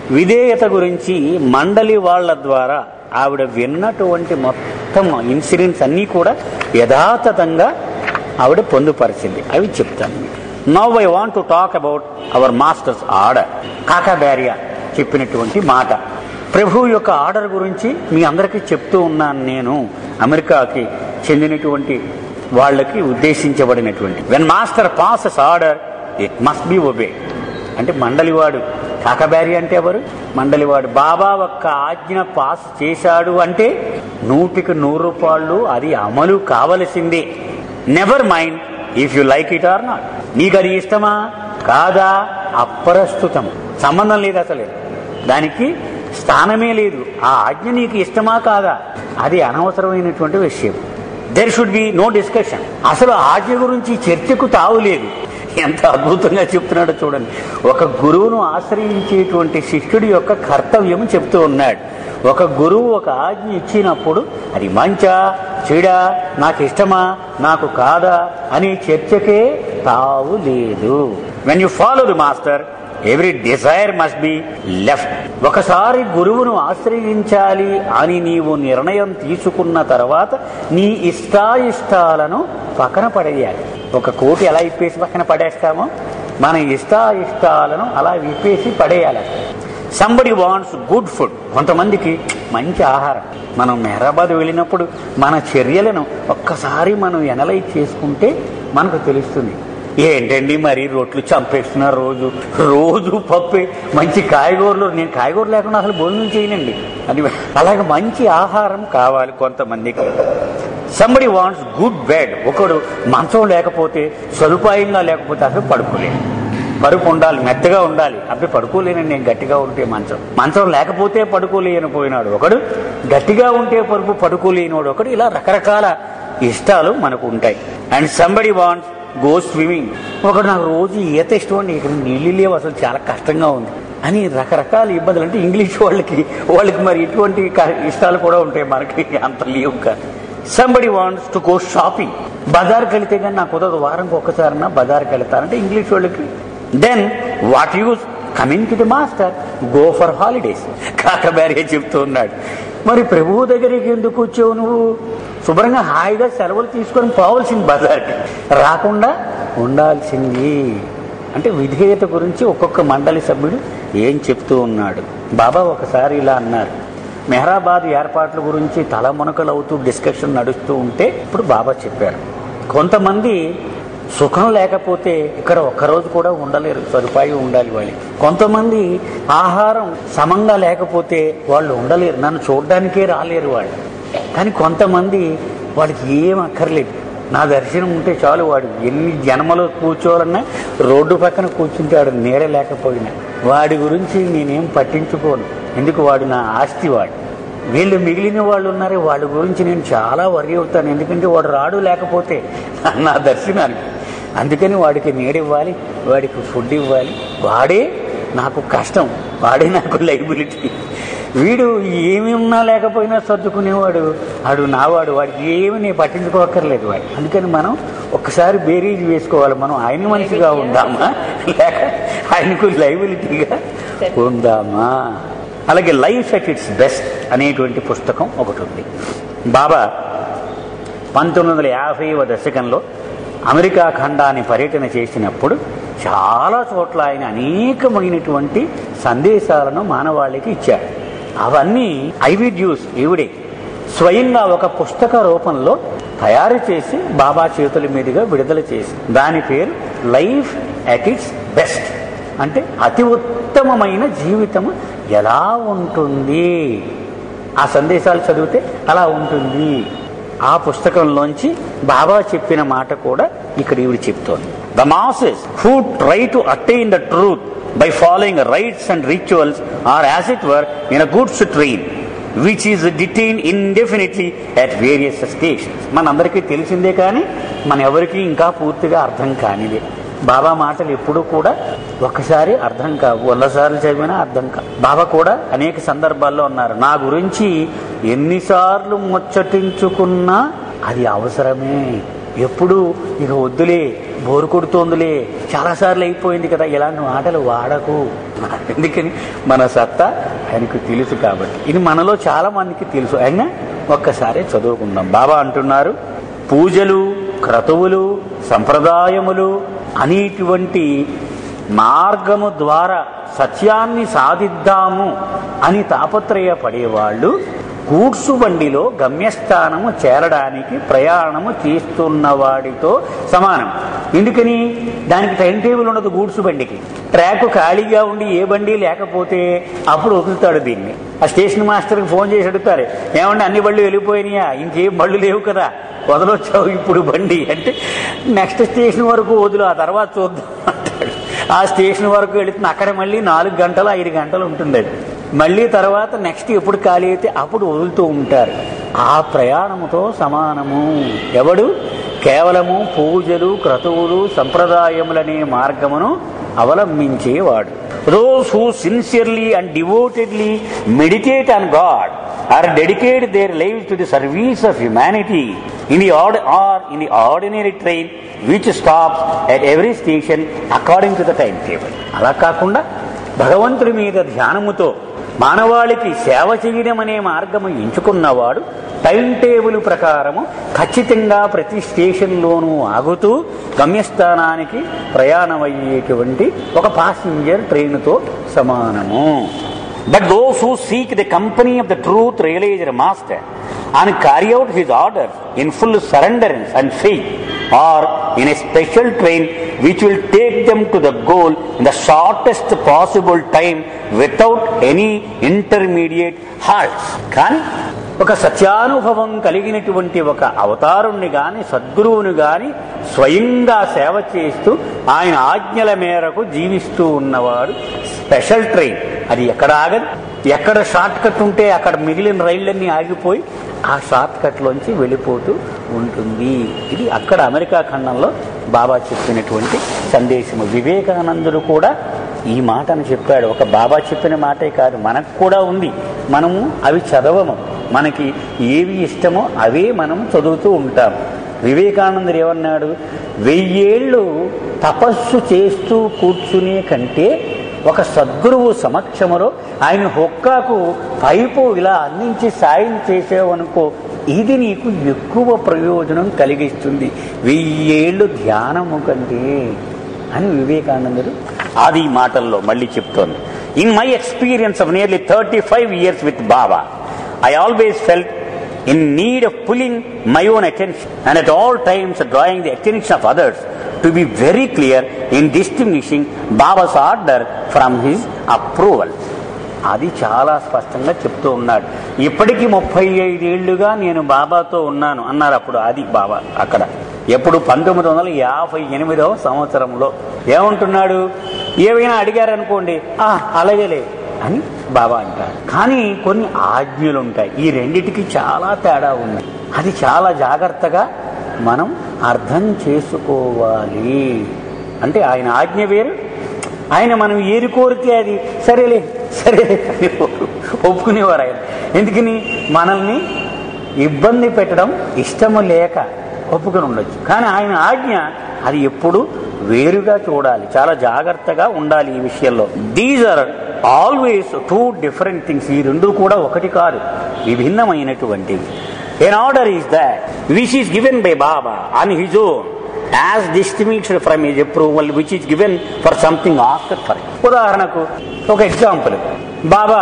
విధేయత గురించి మండలి వాళ్ళ ద్వారా ఆవిడ విన్నటువంటి మొత్తం ఇన్సిడెంట్స్ అన్నీ కూడా యథాతథంగా ఆవిడ పొందుపరిచింది అవి చెప్తాను now I want to talk about our masters order Kaka Baria చెప్పినటువంటి మాట ప్రభు యొక్క ఆర్డర్ గురించి మీ అందరికీ చెప్తూ ఉన్నాను నేను అమెరికాకి చెందినటువంటి వాళ్ళకి ఉద్దేశించబడినటువంటి when master passes order it must be obey అంటే మండలివాడు కాకబ్యారి అంటే ఎవరు మండలివాడు బాబా ఒక్క ఆజ్ఞ పాస్ చేశాడు అంటే నూటికి నూరు రూపాయలు అది అమలు కావలసిందే never mind if you like it or not నీకు అది ఇష్టమా కాదా అప్రస్తుతం సంబంధం లేదు అసలు దానికి స్థానమే లేదు ఆ ఆజ్ఞ నీకు ఇష్టమా కాదా అది అనవసరమైనటువంటి విషయం there should be no discussion అసలు ఆజ్ఞ గురించి చర్చకు తావు లేదు ఎంత అద్భుతంగా చెప్తున్నాడో చూడండి ఒక గురువును ఆశ్రయించేటువంటి శిష్యుడి యొక్క కర్తవ్యం చెప్తూ ఉన్నాడు ఒక గురువు ఒక ఆజ్ఞ ఇచ్చినప్పుడు అది మంచా చెడా నాకు ఇష్టమా నాకు కాదా అనే చర్చకే తావు లేదు when you follow the master every desire must be left ఒకసారి గురువును ఆశ్రయించాలి అని నీవు నిర్ణయం తీసుకున్న తర్వాత నీ ఇష్టాయిష్టాలను పక్కన పడేయాలి ఒక కోటి ఎలా ఇప్పేసి పక్కన పడేస్తామో మన ఇష్టాయిష్టాలను అలా విప్పేసి పడేయాలి సంబడి వాంట్స్ గుడ్ ఫుడ్ కొంతమందికి మంచి ఆహారం మనం మెహరాబాద్ వెళ్ళినప్పుడు మన చర్యలను ఒక్కసారి మనం ఎనలైజ్ చేసుకుంటే మనకు తెలుస్తుంది ఏంటండి మరి రొట్లు చంపేస్తున్నారు రోజు రోజు పప్పే మంచి కాయగూరలు నేను కాయగూరలు లేకుండా అసలు భోజనం చేయనండి అది అలాగే మంచి ఆహారం కావాలి కొంతమందికి సంబడి వాంట్స్ గుడ్ బెడ్ ఒకడు మంచం లేకపోతే సదుపాయంగా లేకపోతే అసలు పడుకోలేడు పరుపు ఉండాలి మెత్తగా ఉండాలి అప్పుడు పడుకోలేనండి నేను గట్టిగా ఉంటే మంచం మంచం లేకపోతే పడుకోలేని పోయినాడు ఒకడు గట్టిగా ఉంటే పరుపు పడుకోలేనివాడు ఒకడు ఇలా రకరకాల ఇష్టాలు మనకు ఉంటాయి and somebody wants go swimming ఒకడు నాకు రోజు ఈత ఇష్టం అండి ఇక్కడ నీళ్ళు లేవు అసలు చాలా కష్టంగా ఉంది అని రకరకాల ఇబ్బందులు అంటే ఇంగ్లీష్ వాళ్ళకి వాళ్ళకి మరి ఇటువంటి క- ఇష్టాలు కూడా ఉంటాయి మనకి అంత లేవు కాదు somebody wants to go shopping బజార్కి వెళితే కానీ నాకు కుదరదు వారంకి ఒక్కసారన్నా బజార్కి వెళ్తానంటే ఇంగ్లీష్ వాళ్ళకి then what use coming to the master go for holidays కాకబ్యారే చెప్తూ ఉన్నాడు మరి ప్రభువు దగ్గరికి ఎందుకు వచ్చావు నువ్వు శుభ్రంగా హాయిగా సెలవులు తీసుకొని పోవాల్సింది బజార్కి రాకుండా ఉండాల్సింది అంటే విధేయత గురించి ఒక్కొక్క మండలి సభ్యుడు ఏం చెప్తూ ఉన్నాడు బాబా ఒకసారి ఇలా అన్నారు మెహరాబాద్ ఏర్పాట్ల గురించి తలమునకలు అవుతూ డిస్కషన్ నడుస్తూ ఉంటే ఇప్పుడు బాబా చెప్పారు కొంతమంది సుఖం లేకపోతే ఇక్కడ ఒక్కరోజు కూడా ఉండలేరు సదుపాయం ఉండాలి వాళ్ళకి కొంతమంది ఆహారం సమంగా లేకపోతే వాళ్ళు ఉండలేరు నన్ను చూడడానికే రాలేరు వాళ్ళు కానీ కొంతమంది వాళ్ళకి ఏం అక్కర్లేదు నా దర్శనం ఉంటే చాలు వాడు ఎన్ని జన్మలో కూర్చోవాలన్నా రోడ్డు పక్కన కూర్చుంటాడు నీడ లేకపోయినా వాడి గురించి నేనేం పట్టించుకోను ఎందుకు వాడు నా ఆస్తి వాడు వీళ్ళు మిగిలిన వాళ్ళు ఉన్నారే వాళ్ళ గురించి నేను చాలా వరి అవుతాను ఎందుకంటే వాడు రాడు లేకపోతే నా దర్శనానికి అందుకని వాడికి నీడివ్వాలి వాడికి ఫుడ్ ఇవ్వాలి వాడే నాకు కష్టం వాడే నాకు లైబిలిటీ వీడు ఏమి ఉన్నా లేకపోయినా సర్దుకునేవాడు వాడు నావాడు వాడికి ఏమి నేను పట్టించుకోక్కర్లేదు వాడు అందుకని మనం ఒక్కసారి బేరీజ్ వేసుకోవాలి మనం ఆయన మనిషిగా ఉందామా లేక ఆయనకు లైబిలిటీగా ఉందామా అలాగే లైఫ్ ఎట్ ఇట్స్ బెస్ట్ అనేటువంటి పుస్తకం ఒకటి ఉంది బాబా పంతొమ్మిది వందల యాభైవ దశకంలో అమెరికా ఖండాన్ని పర్యటన చేసినప్పుడు చాలా చోట్ల ఆయన అనేకమైనటువంటి సందేశాలను మానవాళికి ఇచ్చాడు అవన్నీ ఐవిడ్యూస్ ఈవిడే స్వయంగా ఒక పుస్తక రూపంలో తయారు చేసి బాబా చేతుల మీదుగా విడుదల చేసి దాని పేరు లైఫ్ అట్ ఇట్స్ బెస్ట్ అంటే అతి ఉత్తమమైన జీవితం ఎలా ఉంటుంది ఆ సందేశాలు చదివితే అలా ఉంటుంది ఆ పుస్తకంలోంచి బాబా చెప్పిన మాట కూడా ఇక్కడ ఈవిడ చెప్తోంది the masses who try to attain the truth by following rites and rituals are as it were in a goods train which is detained indefinitely at various stations మనందరికీ తెలిసిందే కానీ మన ఎవరికి ఇంకా పూర్తిగా అర్థం కానిదే బాబా మాటలు ఎప్పుడూ కూడా ఒక్కసారి అర్థం కావు వందసార్లు చదివినా అర్థం కావు బాబా కూడా అనేక సందర్భాల్లో ఉన్నారు నా గురించి ఎన్నిసార్లు ముచ్చటించుకున్నా అది అవసరమే ఎప్పుడు ఇక వద్దులే బోరు కొడుతోందిలే చాలాసార్లు అయిపోయింది కదా ఇలాంటి మాటలు వాడకు ఎందుకని మన సత్తా ఆయనకు తెలుసు కాబట్టి ఇది మనలో చాలా మందికి తెలుసు అయినా ఒక్కసారి చదువుకుందాం బాబా అంటున్నారు పూజలు క్రతువులు సంప్రదాయములు అనేటువంటి మార్గము ద్వారా సత్యాన్ని సాధిద్దాము అని తాపత్రయపడేవాళ్ళు గూడ్సు బండిలో గమ్యస్థానము చేరడానికి ప్రయాణము చేస్తున్న వాడితో సమానం ఎందుకని దానికి టైం టేబుల్ ఉండదు గూడ్సు బండికి ట్రాక్ ఖాళీగా ఉండి ఏ బండి లేకపోతే అప్పుడు వదులుతాడు దీన్ని ఆ స్టేషన్ మాస్టర్కి ఫోన్ చేసి అడుగుతారు ఏమంటే అన్ని బళ్ళు వెళ్ళిపోయినాయా ఇంకేం బళ్ళు లేవు కదా వదలొచ్చావు ఇప్పుడు బండి అంటే నెక్స్ట్ స్టేషన్ వరకు వదులు ఆ తర్వాత చూద్దాం అంటాడు ఆ స్టేషన్ వరకు వెళుతున్న అక్కడ మళ్ళీ నాలుగు గంటలు ఐదు గంటలు ఉంటుంది అది మళ్ళీ తర్వాత నెక్స్ట్ ఎప్పుడు ఖాళీ అయితే అప్పుడు వదులుతూ ఉంటారు ఆ ప్రయాణముతో సమానము ఎవడు కేవలము పూజలు క్రతువులు సంప్రదాయములనే మార్గమును అవలంబించేవాడు those who sincerely and devotedly meditate on God or dedicate their life to the service of humanity in the ord or in the ordinary train which stops at every station according to the time table అలా కాకుండా భగవంతుడి మీద ధ్యానముతో మానవాళికి సేవ చేయడం అనే మార్గము ఎంచుకున్నవాడు time table ప్రకారము ఖచ్చితంగా ప్రతి స్టేషన్లోనూ ఆగుతూ గమ్యస్థానానికి ప్రయాణమయ్యేటువంటి ఒక పాసింజర్ ట్రైన్తో సమానము but those who seek the company of the truth realizer master and carry out his orders in full surrenderance and faith or in a special train which will take them to the goal in the shortest possible time without any intermediate halts కానీ ఒక సత్యానుభవం కలిగినటువంటి ఒక అవతారుణ్ణి గాని సద్గురువుని గాని స్వయంగా సేవ చేస్తూ ఆయన ఆజ్ఞల మేరకు జీవిస్తూ ఉన్నవాడు స్పెషల్ ట్రైన్ అది ఎక్కడ ఆగదు ఎక్కడ షార్ట్ కట్ ఉంటే అక్కడ మిగిలిన రైళ్ళన్నీ ఆగిపోయి ఆ షార్ట్ కట్లోంచి వెళ్ళిపోతూ ఉంటుంది ఇది అక్కడ అమెరికా ఖండంలో బాబా చెప్పినటువంటి సందేశము వివేకానందుడు కూడా ఈ మాటను చెప్పాడు ఒక బాబా చెప్పిన మాటే కాదు మనకు కూడా ఉంది మనము అవి చదవము మనకి ఏవి ఇష్టమో అవే మనం చదువుతూ ఉంటాం వివేకానందుడు ఏమన్నాడు వెయ్యేళ్ళు తపస్సు చేస్తూ కూర్చునే కంటే ఒక సద్గురువు సమక్షములో ఆయన హొక్కాకు పైపు ఇలా అందించి సాయం చేసేవనుకో ఇది నీకు ఎక్కువ ప్రయోజనం కలిగిస్తుంది వెయ్యేళ్ళు ధ్యానము కంటే అని వివేకానందుడు ఆది మాటల్లో మళ్ళీ చెప్తోంది in my experience of nearly thirty five years with Baba I always felt in need of pulling my own attention and at all times drawing the attention of others to be very clear in distinguishing Baba's order from his approval. అది చాలా స్పష్టంగా చెప్తూ ఉన్నాడు ఇప్పటికీ ముప్పై ఐదేళ్లుగా నేను బాబాతో ఉన్నాను అన్నారు అప్పుడు అది బాబా అక్కడ ఎప్పుడు పంతొమ్మిది వందల యాభై ఎనిమిదవ సంవత్సరంలో ఏమంటున్నాడు ఏమైనా అడిగారనుకోండి "ఆ, అలాగేలే అని బాబా అంటారు కానీ కొన్ని ఆజ్ఞలు ఉంటాయి ఈ రెండిటికి చాలా తేడా ఉంది అది చాలా జాగ్రత్తగా మనం అర్థం చేసుకోవాలి అంటే ఆయన ఆజ్ఞ వేరు ఆయన మనం ఏరి కోరితే అది సరేలే సరేలే అని ఒప్పుకునేవారు ఆయన ఎందుకని మనల్ని ఇబ్బంది పెట్టడం ఇష్టము లేక ఒప్పుకొని ఉండొచ్చు కానీ ఆయన ఆజ్ఞ అది ఎప్పుడు వేరుగా చూడాలి చాలా జాగ్రత్తగా ఉండాలి ఈ విషయంలో these are always two different things ఈ రెండు కూడా ఒకటి కాదు విభిన్నమైనటువంటివి an order is that which is given by Baba on his own as distinguished from his approval which is given for something asked for ఉదాహరణకు ఒక ఎగ్జాంపుల్ బాబా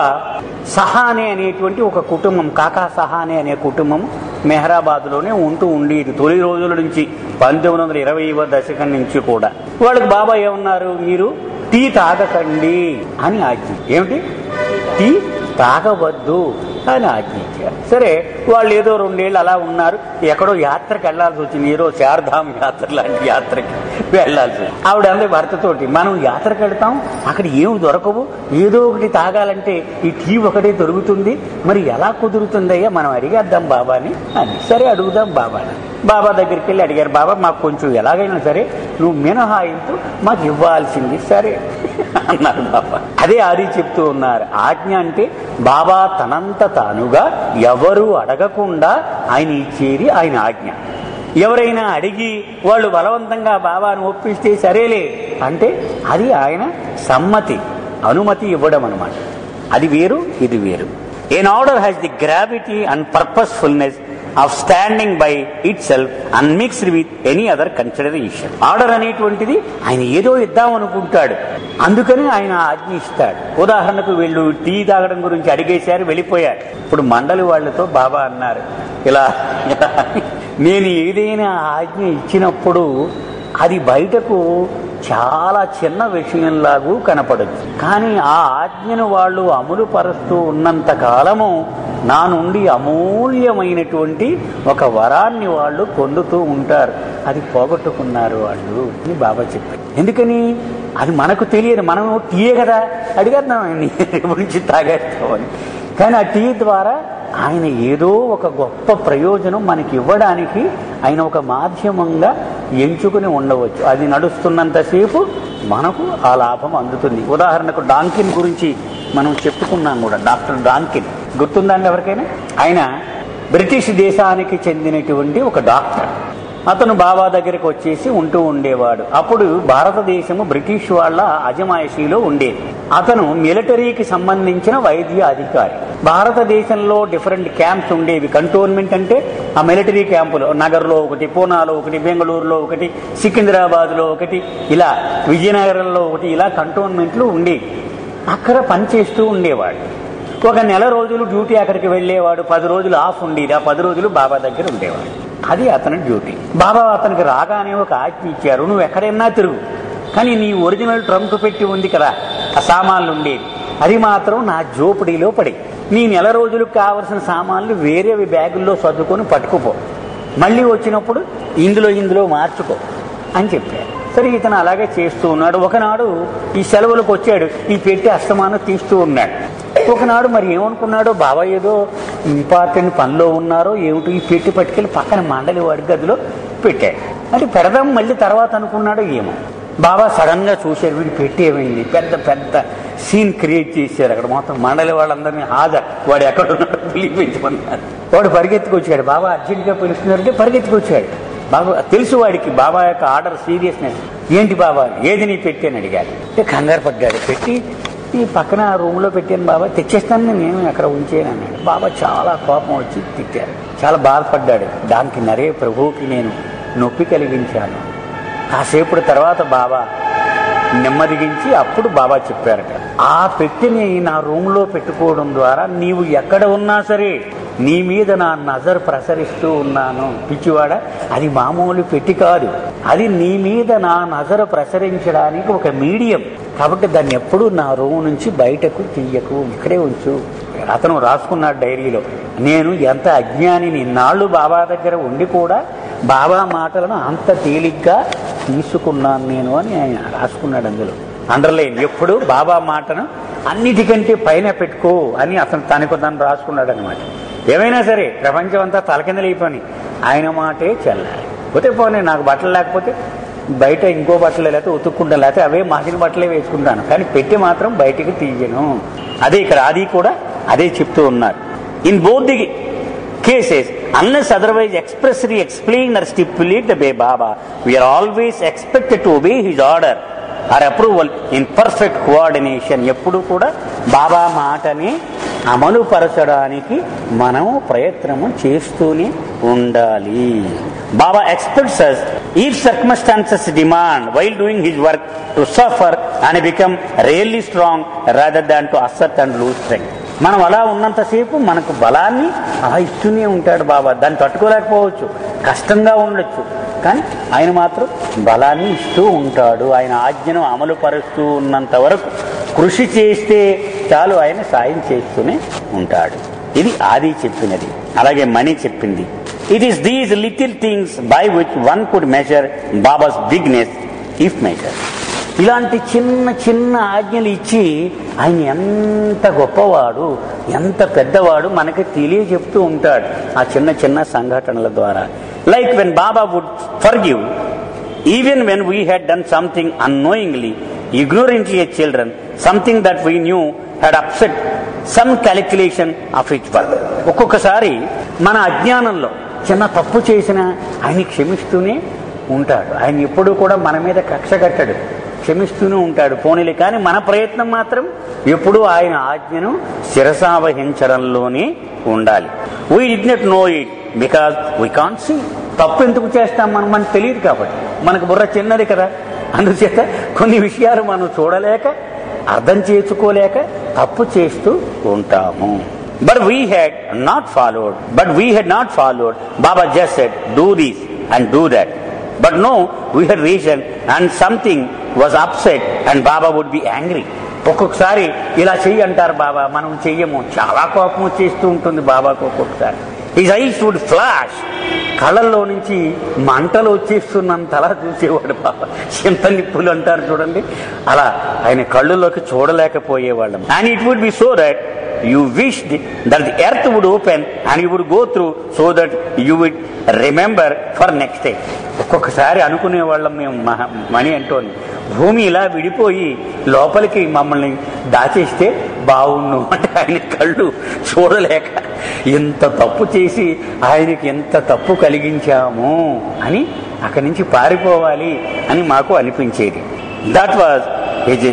సహానే అనేటువంటి ఒక కుటుంబం కాకా సహానే అనే కుటుంబం మెహరాబాద్లోనే ఉంటూ ఉండేది తొలి రోజుల నుంచి పంతొమ్మిది వందల ఇరవైవ దశకం నుంచి కూడా వాళ్ళకి బాబా ఏమన్నారు మీరు టీ తాగకండి అని ఆజ్ఞ ఏమిటి టీ తాగవద్దు అని ఆజ్ఞించారు సరే వాళ్ళు ఏదో రెండేళ్ళు అలా ఉన్నారు ఎక్కడో యాత్రకు వెళ్లాల్సి వచ్చింది ఏదో చార్ధామ్ యాత్ర లాంటి యాత్రకి వెళ్లాల్సి వచ్చింది. ఆవిడ అందే భర్తతోటి మనం యాత్రకు వెళ్తాం అక్కడ ఏమి దొరకవు ఏదో ఒకటి తాగాలంటే ఈ టీ ఒకటే దొరుకుతుంది మరి ఎలా కుదురుతుందయ్యా మనం అడిగేద్దాం బాబాని అని సరే అడుగుదాం బాబాని బాబా దగ్గరికి వెళ్ళి అడిగారు బాబా మాకు కొంచెం ఎలాగైనా సరే నువ్వు మినహాయింపు మాకు ఇవ్వాల్సింది సరే అన్నారు బాబా అదే ఆది చెప్తూ ఉన్నారు ఆజ్ఞ అంటే బాబా తనంత తానుగా ఎవరు అడగకుండా ఆయన ఇచ్చేది ఆయన ఆజ్ఞ ఎవరైనా అడిగి వాళ్ళు బలవంతంగా బాబాను ఒప్పిస్తే సరేలే అంటే అది ఆయన సమ్మతి అనుమతి ఇవ్వడం అనమాట అది వేరు ఇది వేరు an order has the gravity and purposefulness of standing by itself unmixed with any other consideration order అనేటువంటిది ఆయన ఏదో ఇద్దాం అనుకుంటాడు అందుకని ఆయన ఆజ్ఞ ఇస్తాడు ఉదాహరణకు వీళ్ళు టీ తాగడం గురించి అడిగేశారు వెళ్ళిపోయారు ఇప్పుడు మండలి వాళ్ళతో బాబా అన్నారు ఇలా ఇలా నేను ఏదైనా ఆజ్ఞ ఇచ్చినప్పుడు అది బయటకు చాలా చిన్న విషయంలాగూ కనపడచ్చు కానీ ఆ ఆజ్ఞను వాళ్ళు అమలు పరుస్తూ ఉన్నంత కాలము నా నుండి అమూల్యమైనటువంటి ఒక వరాన్ని వాళ్ళు పొందుతూ ఉంటారు అది పోగొట్టుకున్నారు వాళ్ళు అని బాబా చెప్పారు ఎందుకని అది మనకు తెలియదు మనం టీయే కదా అడిగేద్దాం నీ గురించి తాగేస్తామని కానీ ఆ టీ ద్వారా ఆయన ఏదో ఒక గొప్ప ప్రయోజనం మనకి ఇవ్వడానికి ఆయన ఒక మాధ్యమంగా ఎంచుకుని ఉండవచ్చు అది నడుస్తున్నంతసేపు మనకు ఆ లాభం అందుతుంది ఉదాహరణకు డాంకిన్ గురించి మనం చెప్పుకున్నాం కూడా డాక్టర్ డాంకిన్ గుర్తుందండి ఎవరికైనా ఆయన బ్రిటిష్ దేశానికి చెందినటువంటి ఒక డాక్టర్ అతను బాబా దగ్గరికి వచ్చేసి ఉంటూ ఉండేవాడు అప్పుడు భారతదేశము బ్రిటిష్ వాళ్ళ అజమాయిషీలో ఉండేది అతను మిలిటరీకి సంబంధించిన వైద్య అధికారి భారతదేశంలో డిఫరెంట్ క్యాంప్స్ ఉండేవి కంటోన్మెంట్ అంటే ఆ మిలిటరీ క్యాంపులు నగర్లో ఒకటి పూనాలో ఒకటి బెంగళూరులో ఒకటి సికింద్రాబాద్లో ఒకటి ఇలా విజయనగరంలో ఒకటి ఇలా కంటోన్మెంట్లు ఉండేవి అక్కడ పనిచేస్తూ ఉండేవాడు ఒక నెల రోజులు డ్యూటీ అక్కడికి వెళ్ళేవాడు పది రోజులు ఆఫ్ ఉండేది ఆ పది రోజులు బాబా దగ్గర ఉండేవాడు అది అతని డ్యూటీ బాబా అతనికి రాగానే ఒక ఆజ్ఞ ఇచ్చారు నువ్వు ఎక్కడైనా తిరుగు కానీ నీ ఒరిజినల్ ట్రంక్ పెట్టి ఉంది కదా ఆ సామాన్లు ఉండేది అది మాత్రం నా జోపిడీలో పడి నీ నెల రోజులకు కావలసిన సామాన్లు వేరే బ్యాగుల్లో సర్దుకొని పట్టుకుపో మళ్ళీ వచ్చినప్పుడు ఇందులో ఇందులో మార్చుకో అని చెప్పారు సరే ఇతను అలాగే చేస్తూ ఉన్నాడు ఒకనాడు ఈ సెలవులకు వచ్చాడు ఈ పెట్టి అస్తమానం తీస్తూ ఉన్నాడు ఒకనాడు మరి ఏమనుకున్నాడో బాబా ఏదో ఇంపార్టెంట్ పనిలో ఉన్నారో ఏమిటో ఈ పెట్టి పట్టుకెళ్ళి పక్కన మండలి వాడి గదిలో పెట్టాడు అంటే పెడదాం మళ్ళీ తర్వాత అనుకున్నాడో ఏమో బాబా సడన్ గా చూశారు వీడు పెట్టి ఏమైంది పెద్ద పెద్ద సీన్ క్రియేట్ చేశారు అక్కడ మొత్తం మండలి వాళ్ళందరినీ హాజరు వాడు ఎక్కడ ఉన్నాడో పిలిపించమన్నారు వాడు పరిగెత్తుకొచ్చాడు బాబా అర్జెంట్గా పిలుస్తున్నారంటే పరిగెత్తుకొచ్చాడు బాబా తెలుసు వాడికి బాబా యొక్క ఆర్డర్ సీరియస్నెస్ ఏంటి బాబా ఏది నీ పెట్టి అని అడిగాడు అంటే కంగారు పడ్డాడు పెట్టి ఈ పక్కన రూమ్లో పెట్టాను బాబా తెచ్చేస్తాను నేను అక్కడ ఉంచేయను అన్నాడు బాబా చాలా కోపం వచ్చి తిట్టారు చాలా బాధపడ్డాడు దానికి నరే ప్రభువుకి నేను నొప్పి కలిగించాను కాసేపుడు తర్వాత బాబా నెమ్మదిగించి అప్పుడు బాబా చెప్పారట ఆ పెట్టిని నా రూమ్లో పెట్టుకోవడం ద్వారా నీవు ఎక్కడ ఉన్నా సరే నీ మీద నా నజర్ ప్రసరిస్తూ ఉన్నాను పిచ్చివాడ అది మామూలు పెట్టి కాదు అది నీ మీద నా నజరు ప్రసరించడానికి ఒక మీడియం కాబట్టి దాన్ని ఎప్పుడు నా రూమ్ నుంచి బయటకు తీయకు ఇక్కడే ఉంచు అతను రాసుకున్నాడు డైరీలో నేను ఎంత అజ్ఞానిని నాళ్ళు బాబా దగ్గర ఉండి కూడా బాబా మాటలను అంత తేలిగ్గా తీసుకున్నాను నేను అని ఆయన రాసుకున్నాడు అందులో అండర్లైన్ ఎప్పుడు బాబా మాటను అన్నిటికంటే పైన పెట్టుకో అని అతను తనకు తను రాసుకున్నాడు అనమాట ఏమైనా సరే ప్రపంచం అంతా తలకిందలైపోయి ఆయన మాటే చెల్లాలి పోతే పోనీ నాకు బట్టలు లేకపోతే బయట ఇంకో బట్టలు లేకపోతే ఉతుక్కుంటా లేకపోతే అవే మాసిన బట్టలే వేసుకుంటాను కానీ పెట్టి మాత్రం బయటికి తీయను అదే ఇక్కడ అది కూడా అదే చెప్తూ ఉన్నారు in both the cases, unless otherwise expressly explained or stipulated by Baba, we are always expected to obey his order or approval in perfect coordination. ఎప్పుడు కూడా బాబా మాటని అమలు పరచడానికి మనము ప్రయత్నము చేస్తూనే ఉండాలి Baba expects us if circumstances demand while doing his work to suffer and become really strong rather than to assert and lose strength మనం అలా ఉన్నంతసేపు మనకు బలాన్ని అలా ఇస్తూనే ఉంటాడు బాబా దాన్ని తట్టుకోలేకపోవచ్చు కష్టంగా ఉండొచ్చు కానీ ఆయన మాత్రం బలాన్ని ఇస్తూ ఉంటాడు ఆయన ఆజ్ఞను అమలు పరుస్తూ ఉన్నంత వరకు కృషి చేస్తే చాలు ఆయన సాయం చేస్తూనే ఉంటాడు ఇది ఆది చెప్పినది అలాగే మనీ చెప్పింది it is these little things by which one could measure Baba's bigness if measure ఇలాంటి చిన్న చిన్న ఆజ్ఞలు ఇచ్చి ఆయన ఎంత గొప్పవాడు ఎంత పెద్దవాడు మనకి తెలియజెప్తూ ఉంటాడు ఆ చిన్న చిన్న సంఘటనల ద్వారా like when Baba would forgive even when we had done something annoyingly ignorant a children something that we knew had upset some calculation of each work ఒక్కొక్కసారి మన అజ్ఞానంలో చిన్న తప్పు చేసినా ఆయన క్షమిస్తూనే ఉంటాడు ఆయన ఎప్పుడూ కూడా మన మీద కక్ష కట్టడు క్షమిస్తూనే ఉంటాడు పోనీలే కానీ మన ప్రయత్నం మాత్రం ఎప్పుడూ ఆయన ఆజ్ఞను శిరసావహించడంలోనే ఉండాలి we did not know it because we can see తప్పు ఎందుకు చేస్తాం మనం మనకు తెలియదు కాబట్టి మనకు బుర్ర చిన్నది కదా అందుచేత కొన్ని విషయాలు మనం చూడలేక అర్థం చేసుకోలేక తప్పు చేస్తూ ఉంటాము but we had not followed but we had not followed Baba just said do this and do that but no we had reason and something was upset and Baba would be angry ఒక్కొక్కసారి ఇలా చెయ్యి అంటారు బాబా మనం చెయ్యము చాలా కోపం వచ్చేస్తూ ఉంటుంది బాబాకు ఒక్కొక్కసారి హిజ్ ఐస్ వుడ్ ఫ్లాష్ కళ్ళల్లో నుంచి మంటలు వచ్చేస్తున్నంతలా చూసేవాడు బాబా చింత నిప్పులు అంటారు చూడండి అలా ఆయన కళ్ళులోకి చూడలేకపోయేవాళ్ళం and it would be so that you wish that the earth would open and you would go through so that you would remember for next day ఒక్కొక్కసారి అనుకునే వాళ్ళం మేము మహ- మణి అంటోంది భూమి ఇలా విడిపోయి లోపలికి మమ్మల్ని దాచేస్తే బాగుండు అంటే ఆయన కళ్ళు చూడలేక ఎంత తప్పు చేసి ఆయనకి ఎంత తప్పు కలిగించాము అని అక్కడి నుంచి పారిపోవాలి అని మాకు అనిపించేది that was his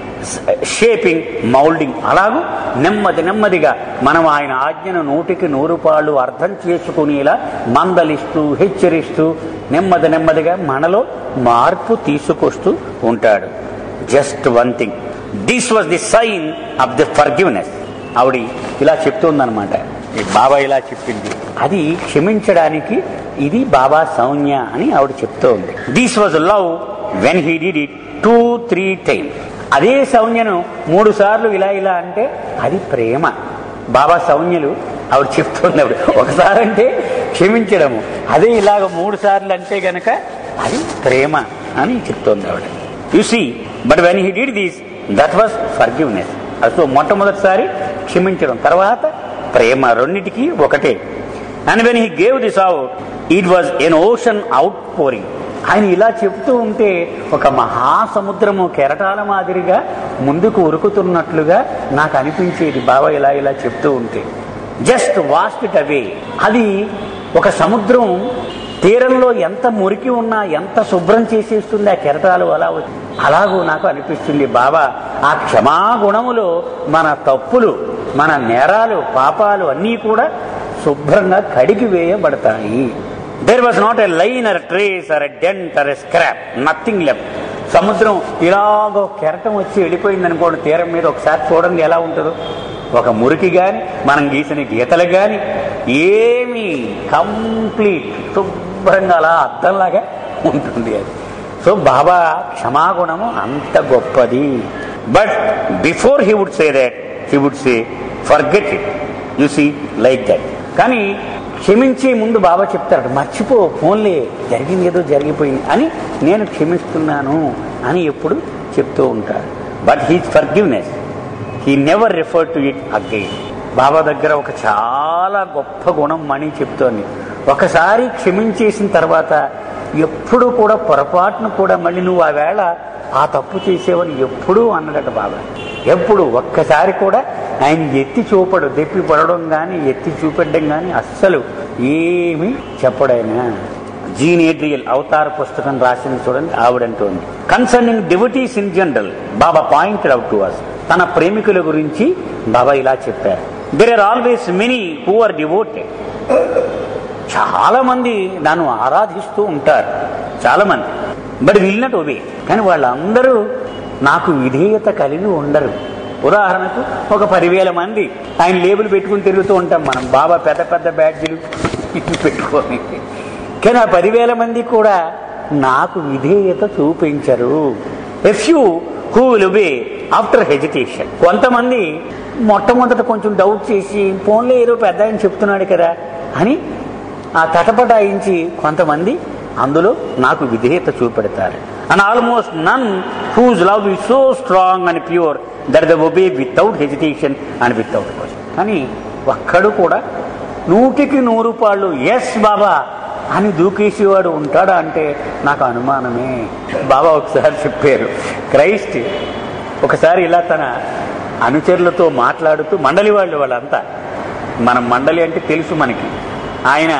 shaping moulding అలాగూ నెమ్మది నెమ్మదిగా మనం ఆయన ఆజ్ఞను నూటికి నూరు పాళ్ళు అర్థం చేసుకునేలా మందలిస్తూ హెచ్చరిస్తూ నెమ్మది నెమ్మదిగా మనలో మార్పు తీసుకొస్తూ ఉంటాడు just one thing this was the sign of the forgiveness ఆవిడ ఇలా చెప్తుందనమాట ఈ బాబా ఇలా చెప్పింది అది క్షమించడానికి ఇది బాబా సౌజ్ఞ అని ఆవిడ చెప్తూ ఉంది this was love when he did it two three times అదే సౌజ్ఞను మూడు సార్లు ఇలా ఇలా అంటే అది ప్రేమ బాబా సౌజ్ఞలు ఆవిడ చెప్తుంది ఆవిడ ఒకసారి అంటే క్షమించడము అదే ఇలాగ మూడు సార్లు అంటే గనక అది ప్రేమ అని చెప్తోంది ఆవిడ you see but when he did these that was forgiveness so మొట్టమొదటిసారి క్షమించడం తర్వాత ప్రేమ రెండిటికి ఒకటే and when he gave this out it was an ocean out pouring ఆయన ఇలా చెప్తూ ఉంటే ఒక మహాసముద్రము కెరటాల మాదిరిగా ముందుకు ఉరుకుతున్నట్లుగా నాకు అనిపించేది బాబా ఇలా ఇలా చెప్తూ ఉంటే జస్ట్ వాస్ట్ ఇట్ అవే అది ఒక సముద్రం తీరంలో ఎంత మురికి ఉన్నా ఎంత శుభ్రం చేసేస్తుంది ఆ కెరటాలు అలా వచ్చి- అలాగూ నాకు అనిపిస్తుంది బాబా ఆ క్షమాగుణములో మన తప్పులు మన నేరాలు పాపాలు అన్నీ కూడా శుభ్రంగా కడిగి వేయబడతాయి there was not a line or trace or a dent or a scrape nothing left సముద్రం ఇలాగో కెరటం వచ్చి వెళ్ళిపోయింది అనుకోండి తీరం మీద ఒకసారి చూడండి ఎలా ఉంటుందో ఒక మురికి గాని మనం గీసిన గీతలు గాని ఏమీ కంప్లీట్ శుభ్రంగా అలా అద్దంలాగా ఉంటుంది అది సో బాబా క్షమాగుణము అంత గొప్పది but before he would say that he would say forget it you see like that కానీ క్షమించే ముందు బాబా చెప్తాడు మర్చిపో ఫోన్లే జరిగింది ఏదో జరిగిపోయింది అని నేను క్షమిస్తున్నాను అని ఎప్పుడు చెప్తూ ఉంటాడు but his forgiveness he never refer to it again Baba దగ్గర ఒక చాలా గొప్ప గుణం మణి చెప్తోంది ఒకసారి క్షమించేసిన తర్వాత ఎప్పుడు కూడా పొరపాటును కూడా మళ్ళీ నువ్వు ఆ వేళ ఆ తప్పు చేసేవని ఎప్పుడూ అన్నదట బాబా ఎప్పుడు ఒక్కసారి కూడా ఆయన ఎత్తి చూపడు దెప్పి పడడం కానీ ఎత్తి చూపెట్టడం కానీ అస్సలు ఏమీ చెప్పడైనా జీన్ ఏడ్రియల్ అవతార పుస్తకం రాసింది చూడండి ఆవిడంటోంది concerning deities in general Baba pointed out to us తన ప్రేమికుల గురించి బాబా ఇలా చెప్పారు there are always many who are devoted చాలా మంది నన్ను ఆరాధిస్తూ ఉంటారు చాలా మంది బట్ విల్ నాట్ ఒబే కానీ వాళ్ళందరూ నాకు విధేయత కలిగి ఉండరు ఉదాహరణకు ఒక పదివేల మంది ఆయన లేబుల్ పెట్టుకుని తిరుగుతూ ఉంటాం మనం బాబా పెద్ద పెద్ద బ్యాడ్జీలు ఇవి పెట్టుకొని కానీ ఆ పదివేల మంది కూడా నాకు విధేయత చూపించరు few who will obey after hesitation కొంతమంది మొట్టమొదట కొంచెం డౌట్ చేసి ఫోన్లో ఏదో పెద్ద ఆయన చెప్తున్నాడు కదా అని ఆ తటపటాయించి కొంతమంది అందులో నాకు విధేయత చూపెడతారు and almost none whose love is so strong and pure that they obey without hesitation and without question కానీ ఒక్కడు కూడా నూటికి నూరు పాళ్ళు ఎస్ బాబా అని దూకేసేవాడు ఉంటాడా అంటే నాకు అనుమానమే బాబా ఒకసారి చెప్పారు క్రైస్ట్ ఒకసారి ఇలా తన అనుచరులతో మాట్లాడుతూ మండలి వాళ్ళు వాళ్ళంతా మన మండలి అంటే తెలుసు మనకి ఆయన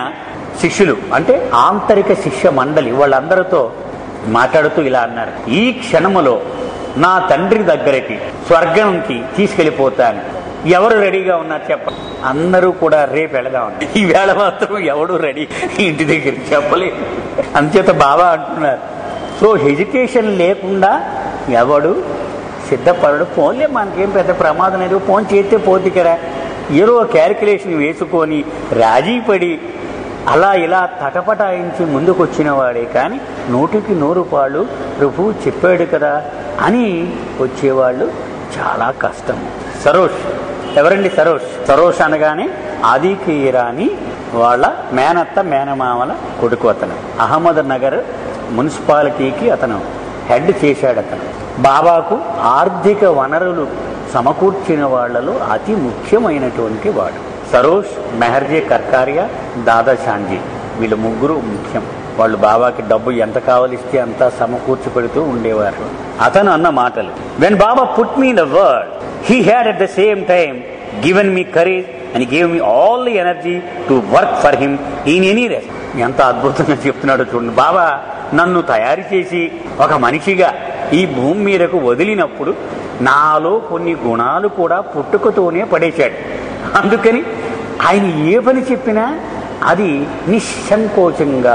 శిష్యులు అంటే ఆంతరిక శిష్య మండలి వాళ్ళందరితో మాట్లాడుతూ ఇలా అన్నారు ఈ క్షణములో నా తండ్రి దగ్గరికి స్వర్గంకి తీసుకెళ్ళిపోతాను ఎవరు రెడీగా ఉన్నారు చెప్ప అందరూ కూడా రేపు వెళదాం ఈ వేళ మాత్రం ఎవడు రెడీ ఇంటి దగ్గరికి చెప్పలేదు అంచేత బాబా అంటున్నారు సో హెజిటేషన్ లేకుండా ఎవడు సిద్ధపడడు ఫోన్లే మనకేం పెద్ద ప్రమాదం లేదు ఫోన్ చేస్తే పోతే కదా ఏదో క్యాలిక్యులేషన్ వేసుకొని రాజీ పడి అలా ఇలా తటపటాయించి ముందుకు వచ్చిన వాడే కానీ నూటికి నూరు పాళ్ళు ప్రభు చెప్పాడు కదా అని వచ్చేవాళ్ళు చాలా కష్టం సరోష్ ఎవరండి సరోష్ సరోష్ అనగానే ఆదికి ఇరాని వాళ్ళ మేనత్త మేనమామల కొడుకు అతను అహ్మద్ నగర్ మున్సిపాలిటీకి అతను హెడ్ చేశాడు అతను బాబాకు ఆర్థిక వనరులు సమకూర్చిన వాళ్ళలో అతి ముఖ్యమైనటువంటి వాడు సరోష్ మెహర్జీ కర్కారియా దాదా షాంజీ వీళ్ళు ముగ్గురు ముఖ్యం వాళ్ళు బాబాకి డబ్బు ఎంత కావలిస్తే అంత సమకూర్చి పెడుతూ ఉండేవారు అతను అన్న మాటలు when Baba put me in the world he had at the same time given me courage and gave me all the energy to work for him in any rest ఎంత అద్భుతంగా చెప్తున్నాడో చూడండి బాబా నన్ను తయారు చేసి ఒక మనిషిగా ఈ భూమి మీదకు వదిలినప్పుడు నాలో కొన్ని గుణాలు కూడా పుట్టుకతోనే పడేశాడు అందుకని ఆయన ఏ పని చెప్పినా అది నిస్సంకోచంగా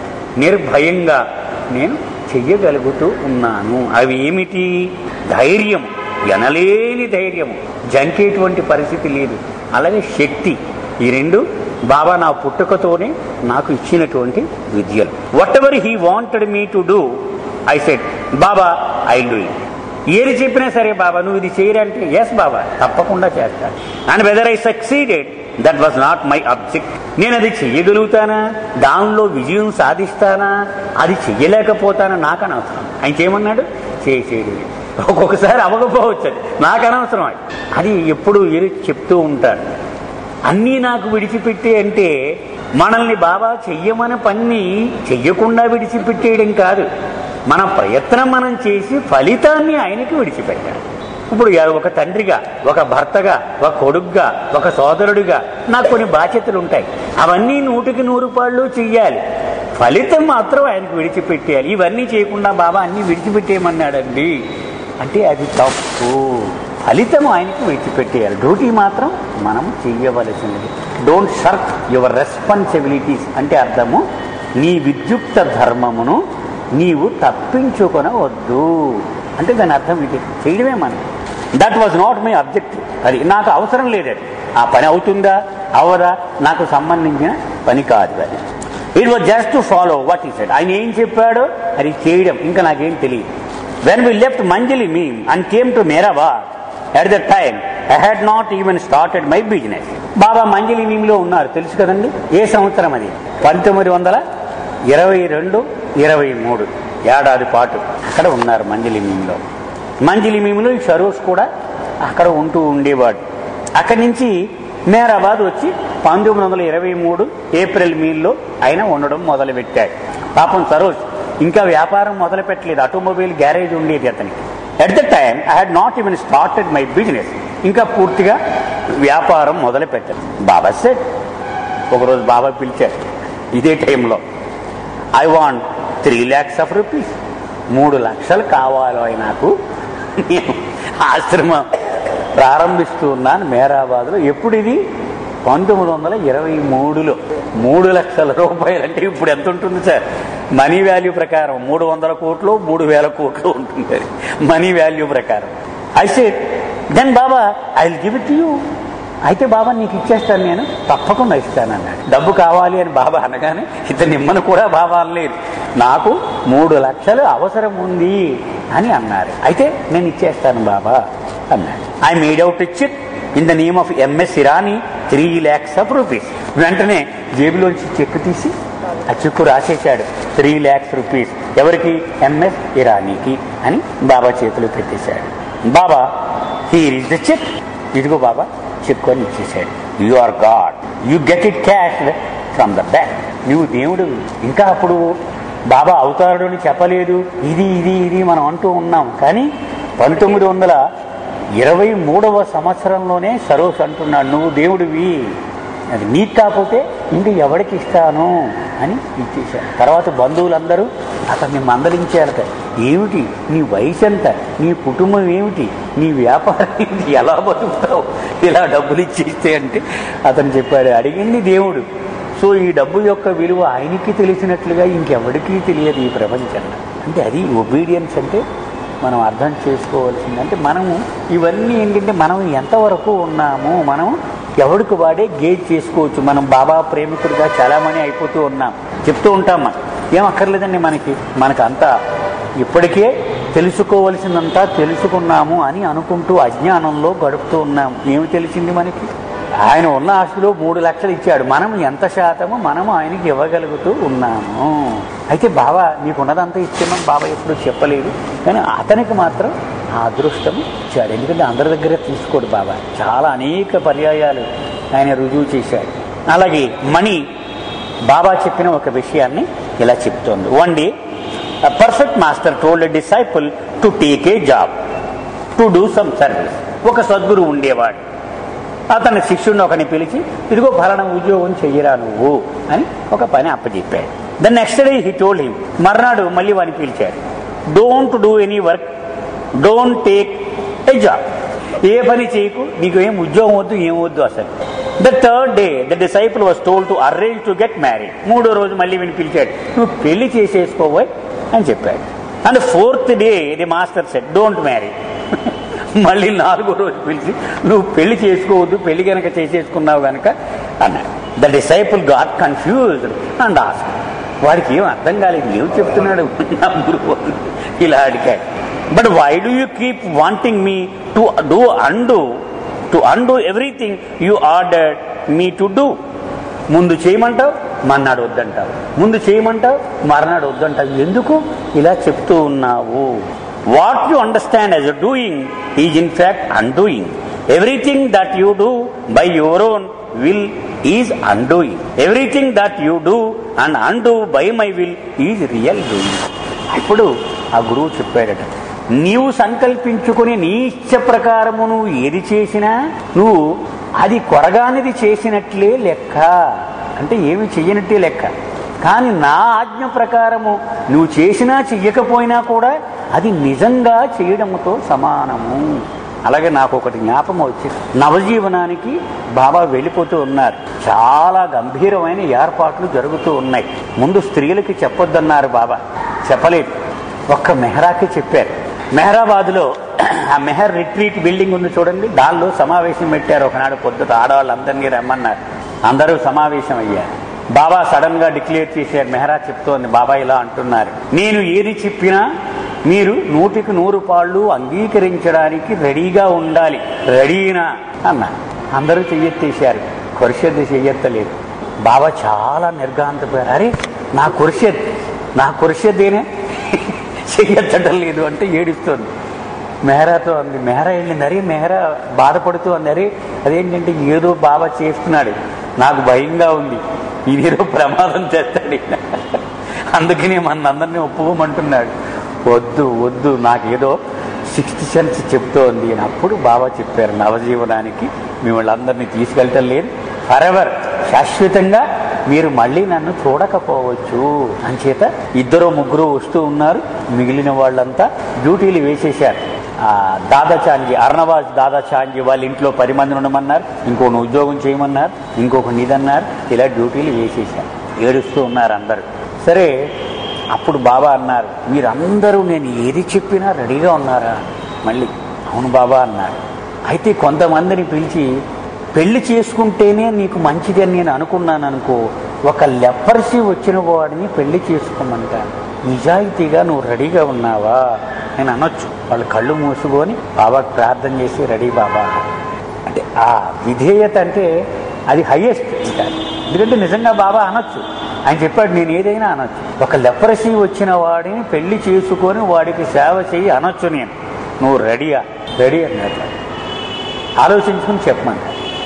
నిర్భయంగా నేను చెయ్యగలుగుతూ ఉన్నాను అవి ఏమిటి ధైర్యం ఎనలేని ధైర్యం జంకేటువంటి పరిస్థితి లేదు అలాగే శక్తి ఈ రెండు బాబా నా పుట్టుకతోనే నాకు ఇచ్చినటువంటి విద్యలు whatever he wanted me to do I said Baba I do it ఏది చెప్పినా సరే బాబా నువ్వు ఇది చేయరంటే ఎస్ బాబా తప్పకుండా చేస్తాను and whether I succeeded that was not my object నేను అది చెయ్యగలుగుతానా దానిలో విజయం సాధిస్తానా అది చెయ్యలేకపోతానా నాకు అనవసరం ఆయన ఏమన్నాడు చేసేది ఒక్కొక్కసారి అవ్వకపోవచ్చు అది నాకు అనవసరం అది అది ఎప్పుడు ఎరు చెప్తూ ఉంటాడు అన్నీ నాకు విడిచిపెట్టే అంటే మనల్ని బాబా చెయ్యమని పని చెయ్యకుండా విడిచిపెట్టేయడం కాదు మన ప్రయత్నం మనం చేసి ఫలితాన్ని ఆయనకి విడిచిపెట్టాలి ఇప్పుడు ఎ- ఒక తండ్రిగా ఒక భర్తగా ఒక కొడుగ్గా ఒక సోదరుడిగా నాకు కొన్ని బాధ్యతలు ఉంటాయి అవన్నీ నూటికి నూరు పాళ్ళు చెయ్యాలి ఫలితం మాత్రం ఆయనకు విడిచిపెట్టేయాలి ఇవన్నీ చేయకుండా బాబా అన్నీ విడిచిపెట్టేయమన్నాడండి అంటే అది తప్పు ఫలితం ఆయనకు విడిచిపెట్టేయాలి డ్యూటీ మాత్రం మనం చెయ్యవలసినది డోంట్ షర్క్ యువర్ రెస్పాన్సిబిలిటీస్ అంటే అర్థము నీ విద్యుక్త ధర్మమును నీవు తప్పించుకొనవద్దు అంటే దాని అర్థం ఇది చేయడమే మనం that was not my objective అది నాకు అవసరం లేదు అది ఆ పని అవుతుందా అవదా నాకు సంబంధించిన పని కాదు అది it was just to follow what he said ఆయన ఏం చెప్పాడో అది చేయడం ఇంకా నాకేం తెలియదు when we left Manzil-e Meem and came to Meherabad at the time I had not even started my business Baba మంజలి మీమ్లో ఉన్నారు తెలుసు కదండి ఏ సంవత్సరం అది పంతొమ్మిది వందల ఇరవై రెండు ఇరవై మూడు ఏడాది పాటు అక్కడ ఉన్నారు మంజలి మీమ్లో మంజలి మీములో ఈ షరూఫ్ కూడా అక్కడ ఉంటూ ఉండేవాడు అక్కడి నుంచి మేరాబాద్ వచ్చి పంతొమ్మిది వందల ఇరవై మూడు ఏప్రిల్ మీల్లో ఆయన ఉండడం మొదలుపెట్టాడు పాపం సరోజ్ ఇంకా వ్యాపారం మొదలు పెట్టలేదు ఆటోమొబైల్ గ్యారేజ్ ఉండేది అతనికి at the time I had not even started my business ఇంకా పూర్తిగా వ్యాపారం మొదలు పెట్టాను బాబా సెట్ ఒకరోజు బాబా పిలిచారు ఇదే టైంలో I want three lakhs of rupees మూడు లక్షలు కావాలో నాకు నేను ఆశ్రమం ప్రారంభిస్తూ ఉన్నాను మేరాబాద్లో ఎప్పుడు ఇది పంతొమ్మిది వందల ఇరవై మూడులో మూడు లక్షల రూపాయలు అంటే ఇప్పుడు ఎంత ఉంటుంది సార్ మనీ వాల్యూ ప్రకారం మూడు వందల కోట్లు మూడు వేల కోట్లు ఉంటుంది అది మనీ వాల్యూ ప్రకారం I said then Baba I will give it you అయితే బాబా నీకు ఇచ్చేస్తాను నేను తప్పకుండా ఇస్తాను అన్నాడు డబ్బు కావాలి అని బాబా అనగానే ఇతను నిమ్మను కూడా బాబా అనలేదు నాకు మూడు లక్షలు అవసరం ఉంది అని అన్నారు అయితే నేను ఇచ్చేస్తాను బాబా అన్నాడు ఐ మేడ్ అవుట్ ఇచ్చి in the name of M S Irani three lakhs of rupees వెంటనే జేబులోంచి చెక్ తీసి ఆ చెక్కు రాసేశాడు త్రీ ల్యాక్స్ రూపీస్ ఎవరికి ఎంఎస్ ఇరానీకి అని బాబా చేతులు పెట్టేశాడు Baba here is the cheque ఇదిగో బాబా చెక్ అని ఇచ్చేసాడు you are God you get it cash from the bank నువ్వు దేవుడు ఇంకా అప్పుడు బాబా అవుతాడు అని చెప్పలేదు ఇది ఇది ఇది మనం అంటూ ఉన్నాం కానీ పంతొమ్మిది వందల ఇరవై మూడవ సంవత్సరంలోనే సరోస్ అంటున్నాడు నువ్వు దేవుడివి అది నీకు కాకపోతే ఇంక ఎవరికి ఇస్తాను అని ఇచ్చేశారు తర్వాత బంధువులందరూ అతన్ని మందలించారట ఏమిటి నీ వయసు ఎంత నీ కుటుంబం ఏమిటి నీ వ్యాపారం ఏమిటి ఎలా బతుకుతావు ఇలా డబ్బులు ఇచ్చేస్తే అంటే అతను చెప్పాడు అడిగింది దేవుడు సో ఈ డబ్బు యొక్క విలువ ఆయనకి తెలిసినట్లుగా ఇంకెవరికీ తెలియదు ఈ ప్రపంచంలో అంటే అది ఒబీడియన్స్ అంటే మనం అర్థం చేసుకోవాల్సింది అంటే మనము ఇవన్నీ ఏంటంటే మనం ఎంతవరకు ఉన్నాము మనం ఎవరికి వాడే గేజ్ చేసుకోవచ్చు మనం బాబా ప్రేమికుడిగా చాలామంది అయిపోతూ ఉన్నాం చెప్తూ ఉంటాం మనం ఏం అక్కర్లేదండి మనకి మనకు అంతా ఇప్పటికే తెలుసుకోవలసిందంతా తెలుసుకున్నాము అని అనుకుంటూ అజ్ఞానంలో గడుపుతూ ఉన్నాము ఏమి తెలిసింది మనకి ఆయన ఉన్న ఆస్తిలో మూడు లక్షలు ఇచ్చాడు మనం ఎంత శాతము మనము ఆయనకి ఇవ్వగలుగుతూ ఉన్నాము అయితే బాబా నీకున్నదంతా ఇచ్చామని బాబా ఎప్పుడు చెప్పలేదు కానీ అతనికి మాత్రం ఆ అదృష్టము ఇచ్చాడు ఎందుకంటే అందరి దగ్గర తీసుకోడు బాబా చాలా అనేక పర్యాయాలు ఆయన రుజువు చేశాడు అలాగే మణి బాబా చెప్పిన ఒక విషయాన్ని ఇలా చెప్తోంది one day perfect master told disciple to take a job to do some service ఒక సద్గురు ఉండేవాడు అతని శిష్యుడిని ఒకని పిలిచి ఇదిగో ఫలానా ఉద్యోగం చెయ్యరా నువ్వు అని ఒక పని అప్పచెప్పాడు the next day he told him మర్నాడు మళ్ళీ వాడిని పిలిచాడు don't do any work don't take a job ఏ పని చేయకు నీకు ఏం ఉద్యోగం వద్దు ఏం వద్దు అసలు the third day the disciple was told to arrange to get married మూడో రోజు మళ్ళీ వీని పిలిచాడు నువ్వు పెళ్లి చేసేసుకోబోయ్ అని చెప్పాడు and fourth day the master said don't marry మళ్ళీ నాలుగో రోజు పిలిచి నువ్వు పెళ్లి చేసుకోవద్దు పెళ్లి కనుక చేసేసుకున్నావు కనుక అన్నాడు the disciple got confused and as వాడికి ఏం అర్థం కాలేదు ఏం చెప్తున్నాడు నా గురువు ఇలా అడిగాడు but why do you keep wanting me to do undo to undo everything you order me to do ముందు చేయమంటావు మర్నాడు వద్దంటావు ముందు చేయమంటావు మర్నాడు వద్దంటావు ఎందుకు ఇలా చెప్తూ ఉన్నావు what you understand as doing is in fact undoing everything that you do by your own will is undoing everything that you do and undo by my will is real doing ఇప్పుడు ఆ గురువు చెప్పాడట నీవు సంకల్పించుకుని నీ ఇచ్చ ప్రకారము నువ్వు ఏది చేసినా నువ్వు అది కొరగానిది చేసినట్లే లెక్క అంటే ఏమి చెయ్యనట్టే లెక్క కానీ నా ఆజ్ఞ ప్రకారము నువ్వు చేసినా చెయ్యకపోయినా కూడా అది నిజంగా చేయడంతో సమానము అలాగే నాకు ఒకటి జ్ఞాపకం వచ్చింది నవజీవనానికి బాబా వెళ్ళిపోతూ ఉన్నారు చాలా గంభీరమైన ఏర్పాట్లు జరుగుతూ ఉన్నాయి ముందు స్త్రీలకి చెప్పొద్దన్నారు బాబా చెప్పలేదు ఒక్క మెహరాకి చెప్పారు మెహరాబాద్లో ఆ మెహర్ రిట్రీట్ బిల్డింగ్ ఉంది చూడండి దానిలో సమావేశం పెట్టారు ఒకనాడు పొద్దుట ఆడవాళ్ళందరినీ రమ్మన్నారు అందరూ సమావేశం అయ్యారు బాబా సడన్ గా డిక్లేర్ చేశారు మెహరా చెప్తోంది బాబా ఇలా అంటున్నారు నేను ఏది చెప్పినా మీరు నూటికి నూరు పాళ్ళు అంగీకరించడానికి రెడీగా ఉండాలి రెడీనా అన్నారు అందరూ చెయ్యెత్తేశారు కొరిషద్ చెయ్యెత్తలేదు బాబా చాలా నిర్గాంతపోయారు అరే నా కురిషద్ నా కురిషద్దేనే చెయ్యెత్తడం లేదు అంటే ఏడుస్తోంది మెహరాతో అంది మెహరా వెళ్ళింది అరే మెహరా బాధపడుతూ అంది అరే అదేంటంటే ఏదో బాబా చేస్తున్నాడు నాకు భయంగా ఉంది ఇదేదో ప్రమాదం చేస్తాడు ఈయన. అందుకని మన అందరినీ ఒప్పుకోమంటున్నాడు వద్దు వద్దు నాకేదో సిక్స్త్ సెన్స్ చెప్తోంది అని అప్పుడు బాబా చెప్పారు నవజీవనానికి మిమ్మల్ని అందరినీ తీసుకెళ్ళటం లేదు ఫరెవర్ శాశ్వతంగా మీరు మళ్ళీ నన్ను చూడకపోవచ్చు అంచేత ఇద్దరు ముగ్గురు వస్తూ ఉన్నారు మిగిలిన వాళ్ళంతా డ్యూటీలు వేసేశారు ఆ దాదా చాంజీ అర్ణవాజ్ దాదా చాంజీ వాళ్ళ ఇంట్లో పది మందిని ఉండమన్నారు ఇంకొక ఉద్యోగం చేయమన్నారు ఇంకొక నిదన్నారు ఇలా డ్యూటీలు వేసేశారు ఏడుస్తూ ఉన్నారు అందరూ సరే అప్పుడు బాబా అన్నారు మీరందరూ నేను ఏది చెప్పినా రెడీగా ఉన్నారా మళ్ళీ అవును బాబా అన్నారు అయితే కొంతమందిని పిలిచి పెళ్లి చేసుకుంటేనే నీకు మంచిది అని నేను అనుకున్నాను అనుకో ఒక లెపర్సీ వచ్చిన వాడిని పెళ్లి చేసుకోమంటాను నిజాయితీగా నువ్వు రెడీగా ఉన్నావా నేను అనొచ్చు వాళ్ళు కళ్ళు మూసుకొని బాబాకి ప్రార్థన చేసి రెడీ బాబా అంటే ఆ విధేయత అంటే అది హయ్యెస్ట్ ఇంకా ఎందుకంటే నిజంగా బాబా అనొచ్చు ఆయన చెప్పాడు నేను ఏదైనా అనొచ్చు ఒక లెపరసీ వచ్చిన వాడిని పెళ్లి చేసుకొని వాడికి సేవ చెయ్యి అనొచ్చు నేను నువ్వు రెడీయా రెడీ అన్నట్టు ఆలోచించుకుని చెప్పమంట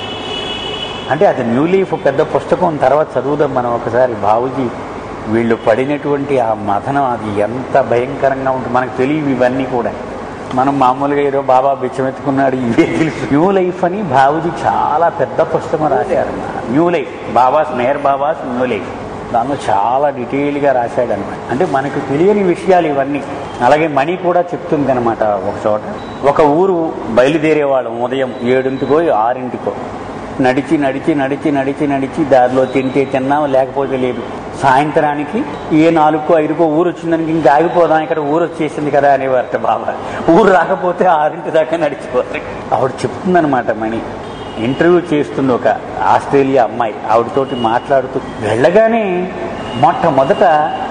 అంటే అది న్యూ లీఫ్ పెద్ద పుస్తకం తర్వాత చదువుదాం మనం ఒకసారి బాబుజీ వీళ్ళు పడినటువంటి ఆ మథనం అది ఎంత భయంకరంగా ఉంటుంది మనకు తెలియవు ఇవన్నీ కూడా మనం మామూలుగా ఏదో బాబా బిచ్చమెత్తుకున్నాడు ఇవే తెలుసు న్యూ లైఫ్ అని బాబుజీ చాలా పెద్ద పుస్తకం రాశారు New Life Baba's Meher Baba's New Life దానిలో చాలా డీటెయిల్గా రాశాడు అనమాట అంటే మనకు తెలియని విషయాలు ఇవన్నీ అలాగే మణి కూడా చెప్తుంది అనమాట ఒక చోట ఒక ఊరు బయలుదేరే వాళ్ళం ఉదయం ఏడింటికో ఆరింటికో నడిచి నడిచి నడిచి నడిచి నడిచి దారిలో తింటే తిన్నాం లేకపోతే లేదు సాయంత్రానికి ఏ నాలుగుకో ఐదుకో ఊరు వచ్చిందానికి ఇంకా ఆగిపోదాం ఇక్కడ ఊరు వచ్చేసింది కదా అనేవారట బాబా ఊరు రాకపోతే ఆరింటి దాకా నడిచిపోతారు ఆవిడ చెప్తుందనమాట మణి ఇంటర్వ్యూ చేస్తుంది ఒక ఆస్ట్రేలియా అమ్మాయి ఆవిడతోటి మాట్లాడుతూ వెళ్ళగానే మొట్టమొదట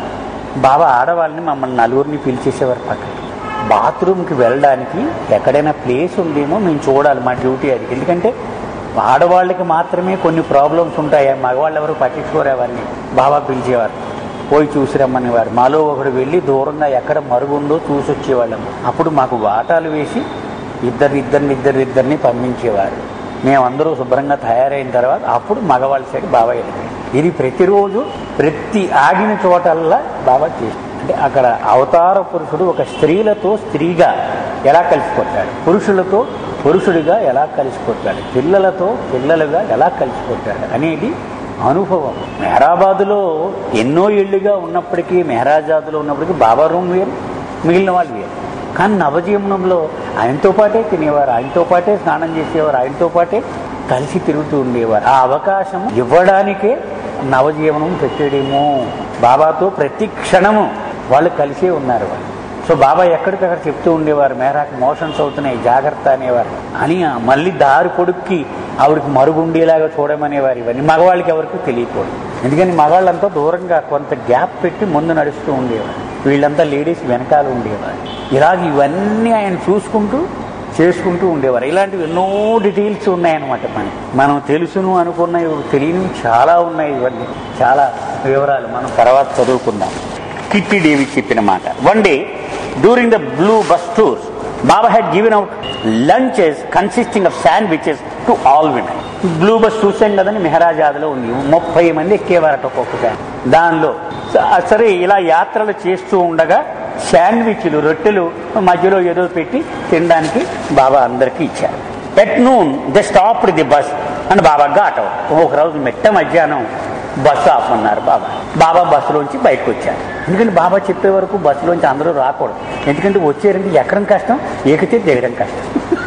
బాబా ఆడవాళ్ళని మమ్మల్ని నలుగురిని పిలిచేసేవారు పక్కకి బాత్రూమ్కి వెళ్ళడానికి ఎక్కడైనా ప్లేస్ ఉందేమో మేము చూడాలి మా డ్యూటీ అది ఎందుకంటే ఆడవాళ్ళకి మాత్రమే కొన్ని ప్రాబ్లమ్స్ ఉంటాయి మగవాళ్ళు ఎవరు పట్టించుకోరు అవన్నీ బాబా పిలిచేవారు పోయి చూసి రమ్మనేవారు మాలో ఒకడు వెళ్ళి దూరంగా ఎక్కడ మరుగుందో చూసి వచ్చేవాళ్ళం అప్పుడు మాకు వాటాలు వేసి ఇద్దరు ఇద్దరిని ఇద్దరు ఇద్దరిని పంపించేవారు మేమందరూ శుభ్రంగా తయారైన తర్వాత అప్పుడు మగవాళ్ళ సైడ్ బాబా వెళ్ళిపోయాడు ఇది ప్రతిరోజు ప్రతి ఆగిన చోటల్లా బాబా చేసి అంటే అక్కడ అవతార పురుషుడు ఒక స్త్రీలతో స్త్రీగా ఎలా కలిసిపోతాడు పురుషులతో పురుషుడిగా ఎలా కలిసిపోతాడు పిల్లలతో పిల్లలుగా ఎలా కలిసిపోతాడు అనేది అనుభవం మెహరాబాదులో ఎన్నో ఏళ్ళుగా ఉన్నప్పటికీ మెహరాజాదులో ఉన్నప్పటికీ బాబా రూమ్ వేరు మిగిలిన వాళ్ళు వేరు కానీ నవజీవనంలో ఆయనతో పాటే తినేవారు ఆయనతో పాటే స్నానం చేసేవారు ఆయనతో పాటే కలిసి తిరుగుతూ ఉండేవారు ఆ అవకాశం ఇవ్వడానికే నవజీవనం పెట్టేడేమో బాబాతో ప్రతి క్షణము వాళ్ళు కలిసే ఉన్నారు వాళ్ళు సో బాబా ఎక్కడికక్కడ చెప్తూ ఉండేవారు మేరాకి మోషన్స్ అవుతున్నాయి జాగ్రత్త అనేవారు అని ఆ మళ్ళీ దారి పొడుక్కి ఆవిడకి మరుగుండేలాగా చూడమనేవారు ఇవన్నీ మగవాళ్ళకి ఎవరికి తెలియకూడదు ఎందుకని మగవాళ్ళంతా దూరంగా కొంత గ్యాప్ పెట్టి ముందు నడుస్తూ ఉండేవారు వీళ్ళంతా లేడీస్ వెనకాల ఉండేవారు ఇలాగ ఇవన్నీ ఆయన చూసుకుంటూ చేసుకుంటూ ఉండేవారు ఇలాంటివి ఎన్నో డీటెయిల్స్ ఉన్నాయన్నమాట మనకి మనం తెలుసును అనుకున్నవి తెలియనివి చాలా ఉన్నాయి ఇవన్నీ చాలా వివరాలు మనం తర్వాత చదువుకుందాం కిట్టి దేవి చెప్పిన మాట one day during the blue bus tours Baba had given out lunches consisting of sandwiches to all women blue bus చూసాం కదని మెహరాజాద్లో ఉంది ముప్పై మంది ఎక్కేవారట ఒక్కొక్కసారి దానిలో స- సరే ఇలా యాత్రలు చేస్తూ ఉండగా శాండ్విచ్లు రొట్టెలు మధ్యలో ఏదో పెట్టి తినడానికి బాబా అందరికీ ఇచ్చారు at noon the stop the bus అని బాబా ఘాట్ ఒక రోజు మెట్ట మధ్యాహ్నం బస్సు ఆఫ్ అన్నారు బాబా బాబా బస్సులోంచి బయటకు వచ్చారు ఎందుకంటే బాబా చెప్పే వరకు బస్సులోంచి అందరూ రాకూడదు ఎందుకంటే వచ్చారంటే ఎక్కడం కష్టం ఎక్కితే దిగడం కష్టం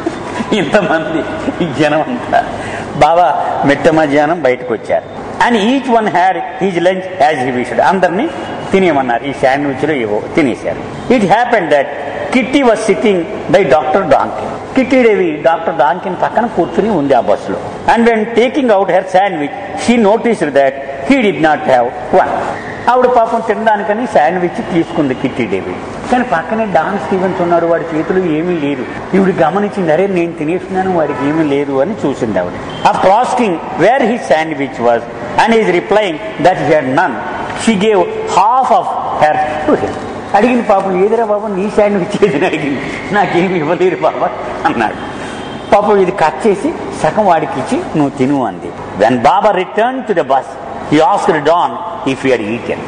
ఇంతమంది ఈ జనం అంతా బాబా మెట్ట మధ్యాహ్నం బయటకు వచ్చారు and each one had his lunch as he wished అందరినీ తినేయమన్నారు ఈ శాండ్విచ్లో ఏవో తినేశారు it happen that Kitty was sitting by doctor Donkin Kitty Davy doctor Donkin పక్కన కూర్చుని ఉంది ఆ బస్సులో and when taking out her sandwich she noticed that he did not have one ఆవిడ పాపం తినడానికని శాండ్విచ్ తీసుకుంది కిట్టి దేవి కానీ పక్కనే డాన్ స్టీవెన్స్ ఉన్నాడు వాడి చేతులు ఏమీ లేదు ఈవిడ గమనించింది అరే నేను తినేస్తున్నాను వాడికి ఏమీ లేదు అని చూసింది ఆవిడ after asking where he sandwich was and is replying that he had none she gave half of her to him అడిగింది పాపం ఏదిరా బాబు నీ శాండ్విచ్ ఏదని అడిగింది నాకేమి ఇవ్వలేరు బాబా అన్నాడు పాపం ఇది కట్ చేసి సగం వాడికి ఇచ్చి నువ్వు తిను అంది when Baba return to the bus he asked Don if you're eaten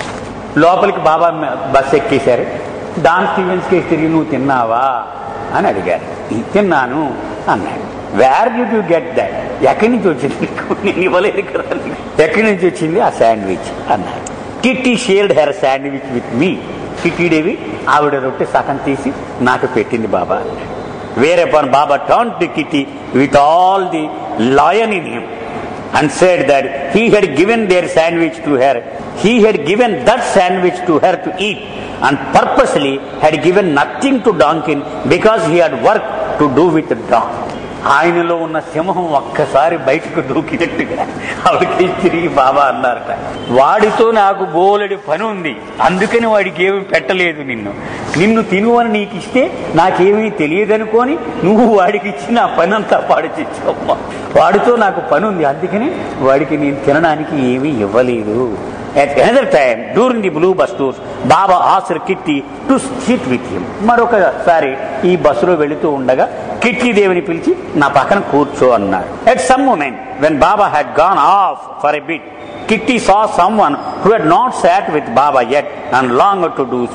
లోపలికి బాబా మ- బస్ ఎక్కేశారు డాన్ స్టీవెన్స్ కేసు తిరిగి నువ్వు తిన్నావా అని అడిగారు "ఈ తిన్నాను అన్నాడు where you to get that ఎక్కడి నుంచి వచ్చింది నీకు? నేను ఇవ్వలేదు కదా నీకు. ఎక్కడి నుంచి వచ్చింది ఆ శాండ్విచ్ అన్నాడు Kitty shared her sandwich with me Kitty Davy ఆవిడ రొట్టె సగం తీసి నాకు పెట్టింది బాబా అన్నాడు Whereupon Baba turned to Kitty with all the lion in him and said that he had given their sandwich to her. He had given that sandwich to her to eat and purposely had given nothing to Donkin because he had work to do with the dog. ఆయనలో ఉన్న సింహం ఒక్కసారి బయటకు దూకినట్టుగా ఆవిడకి తిరిగి బాబా అన్నారట వాడితో నాకు బోలెడి పని ఉంది అందుకని వాడికి ఏమి పెట్టలేదు నిన్ను నిన్ను తిను అని నీకు ఇస్తే నాకేమీ తెలియదనుకొని నువ్వు వాడికి ఇచ్చి నా పని అంతా పాడు చేసావమ్మా వాడితో నాకు పని ఉంది అందుకని వాడికి నేను తినడానికి ఏమీ ఇవ్వలేదు At another time, during the blue bus tours, Baba asked Kitty to sit with him. మరొకసారి ఈ బస్సులో వెళుతూ ఉండగా కిట్టి దేవిని పిలిచి నా పక్కన కూర్చో అన్నాడు at some moment when Baba had gone off for a bit Kitty saw someone who had not sat with Baba yet and long to do so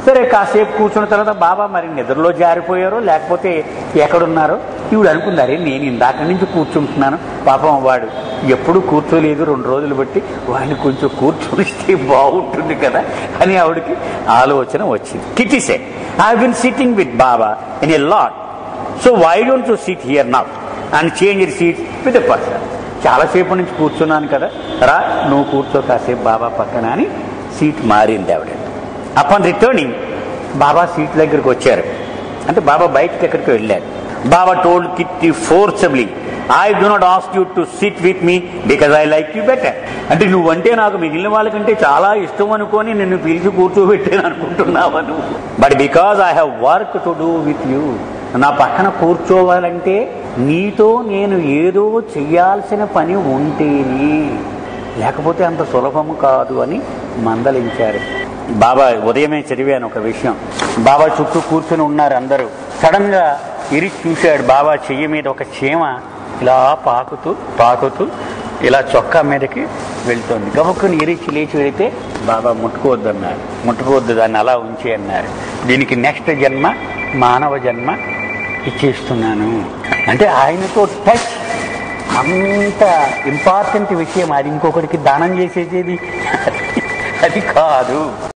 సరే కాసేపు కూర్చున్న తర్వాత బాబా మరి నిద్రలో జారిపోయారో లేకపోతే ఎక్కడున్నారో ఈవిడ అనుకున్నారే నేను ఇందాక నుంచి కూర్చుంటున్నాను పాపం వాడు ఎప్పుడు కూర్చోలేదు రెండు రోజులు బట్టి వాడిని కొంచెం కూర్చొనిస్తే బాగుంటుంది కదా అని ఆవిడకి ఆలోచన వచ్చింది Kitty said I been sitting with Baba in a lot so why don't you sit here now and change it seat with a person చాలాసేపు నుంచి కూర్చున్నాను కదా రా నువ్వు కూర్చో కాసేపు బాబా పక్కన అని సీట్ మారింది ఆవిడ అపాన్ రిటర్నింగ్ బాబా సీట్ దగ్గరికి వచ్చారు అంటే బాబా బయటకి ఎక్కడికి వెళ్ళారు Baba told Kitty forcibly I do not ask you to sit with me because I like you better అంటే నువ్వంటే నాకు మిగిలిన వాళ్ళకంటే చాలా ఇష్టం అనుకొని నిన్ను పిలిచి కూర్చోబెట్టాను అనుకుంటున్నావా నువ్వు but because I have work to do with you నా పక్కన కూర్చోవాలంటే నీతో నేను ఏదో చెయ్యాల్సిన పని ఉంటేనే లేకపోతే అంత సులభము కాదు అని మందలించారు బాబా ఉదయమే చదివాను ఒక విషయం బాబా చుట్టూ కూర్చొని ఉన్నారు అందరూ సడన్ గా ఇరిచి చూశాడు బాబా చెయ్యి మీద ఒక చీమ ఇలా పాకుతూ పాకుతూ ఇలా చొక్కా మీదకి వెళ్తోంది గబుక్కుని ఇరిచి లేచి వెళితే బాబా ముట్టుకోవద్దు అన్నారు ముట్టుకోవద్దు దాన్ని అలా ఉంచి అన్నారు దీనికి నెక్స్ట్ జన్మ మానవ జన్మ ఇచ్చేస్తున్నాను అంటే ఆయనతో టచ్ అంత ఇంపార్టెంట్ విషయం అది ఇంకొకరికి దానం చేసేది అది కాదు